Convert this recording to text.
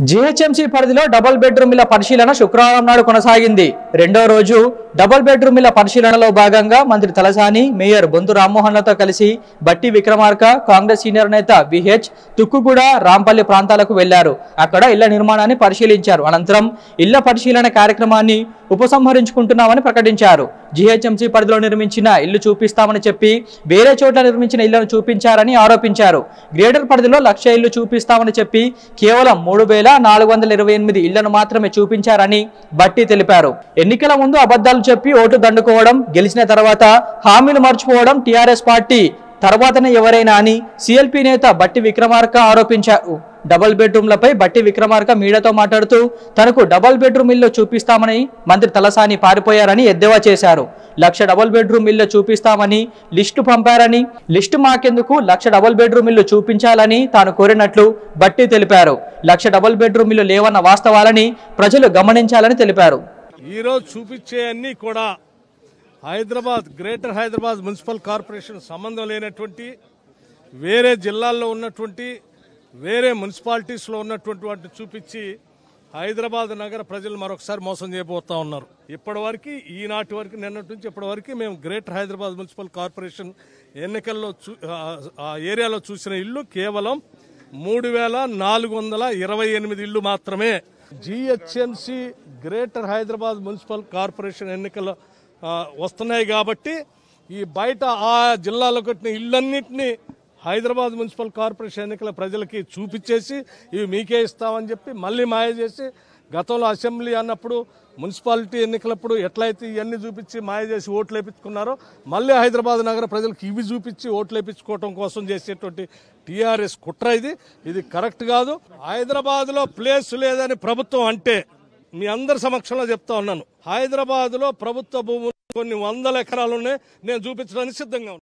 GHMC పరిధిలో double bedroom ఇళ్ల పరిశీలన శుక్రవారం నాడు కొనసాగింది రెండో రోజు డబుల్ బెడ్రూమ్ ఇళ్ల పరిశీలనలో భాగంగా మంత్రి తలసాని మేయర్ బొందు రామ్మోహన్లతో కలిసి బట్టి విక్రమార్క కాంగ్రెస్ సీనియర్ నేత విహెచ్ తుక్కుగూడ రాంపల్లి ప్రాంతాలకు వెళ్లారు అక్కడ ఇళ్ల నిర్మాణాన్ని పరిశీలించారు అనంతరం ఇళ్ల పరిశీలన కార్యక్రమాన్ని ఉపసంహరించుకుంటున్నామని ప్రకటించారు జీహెచ్ఎంసీ పరిధిలో నిర్మించిన ఇల్లు చూపిస్తామని చెప్పి వేరే చోట్ల నిర్మించిన ఇళ్లను చూపించారని ఆరోపించారు గ్రేటర్ పరిధిలో లక్ష ఇల్లు చూపిస్తామని చెప్పి కేవలం మూడు వేల నాలుగు వందల ఇరవై ఎనిమిది ఇళ్లను మాత్రమే చూపించారని బట్టి తెలిపారు ఎన్నికల ముందు అబద్ధాలు చెప్పి ఓటు దండుకోవడం గెలిచిన తర్వాత హామీలు మర్చిపోవడం టీఆర్ఎస్ పార్టీ తర్వాతనే ఎవరైనా అని సిఎల్పి నేత బట్టి విక్రమార్క ఆరోపించారు డబుల్ బెడ్రూమ్లపై బట్టి విక్రమార్క మీడియాతో మాట్లాడుతూ తనకు డబుల్ బెడ్రూమ్ ఇల్లు చూపిస్తామని మంత్రి తలసాని పారిపోయారని ఎద్దేవా చేశారు లక్ష డబుల్ బెడ్రూమ్ ఇల్లు చూపిస్తామని లిస్టు పంపారని లిస్టు మాకెందుకు లక్ష డబుల్ బెడ్రూమ్ ఇల్లు చూపించాలని తాను కోరినట్లు బట్టి తెలిపారు లక్ష డబుల్ బెడ్రూమ్ ఇల్లు లేవన్న వాస్తవాలని ప్రజలు గమనించాలని తెలిపారు ఈరోజు చూపించే అన్ని కూడా Hyderabad greater Hyderabad municipal corporation సంబంధం లేనటువంటి వేరే జిల్లాల్లో ఉన్నటువంటి వేరే మున్సిపాలిటీస్లో ఉన్నటువంటి వాటిని చూపించి హైదరాబాద్ నగర ప్రజలు మరొకసారి మోసం చేయబోతా ఉన్నారు ఇప్పటి వరకు ఈనాటి వరకు నిన్నటి నుంచి ఇప్పటి వరకు మేము గ్రేటర్ హైదరాబాద్ మున్సిపల్ కార్పొరేషన్ ఎన్నికల్లో చూ- ఆ- ఆ ఏరియాలో చూసిన ఇల్లు కేవలం మూడు వేల నాలుగు వందల ఇరవై ఎనిమిది ఇల్లు మాత్రమే GHMC greater Hyderabad municipal corporation ఎన్నికలు ఆ, వస్తున్నాయి కాబట్టి ఈ బయట ఆ జిల్లాలో కట్టిన ఇళ్ళన్నింటినీ హైదరాబాద్ మున్సిపల్ కార్పొరేషన్ ఎన్నికల ప్రజలకి చూపించేసి ఇవి మీకే ఇస్తామని చెప్పి మళ్ళీ మాయ చేసి గతంలో అసెంబ్లీ అన్నప్పుడు మున్సిపాలిటీ ఎన్నికలప్పుడు ఎట్లయితే ఇవన్నీ చూపించి మాయ చేసి ఓట్లు వేయించుకున్నారో మళ్ళీ హైదరాబాద్ నగర ప్రజలకు ఇవి చూపించి ఓట్లు వేయించుకోవటం కోసం చేసేటువంటి టీఆర్ఎస్ కుట్ర ఇది ఇది కరెక్ట్ కాదు హైదరాబాద్ లో ప్లేస్ లేదని ప్రభుత్వం అంటే మీ అందరి సమక్షంలో చెప్తా ఉన్నాను హైదరాబాద్ లో ప్రభుత్వ భూములు కొన్ని వందల ఎకరాలు ఉన్నాయి నేను చూపించడానికి సిద్ధంగా ఉన్నాను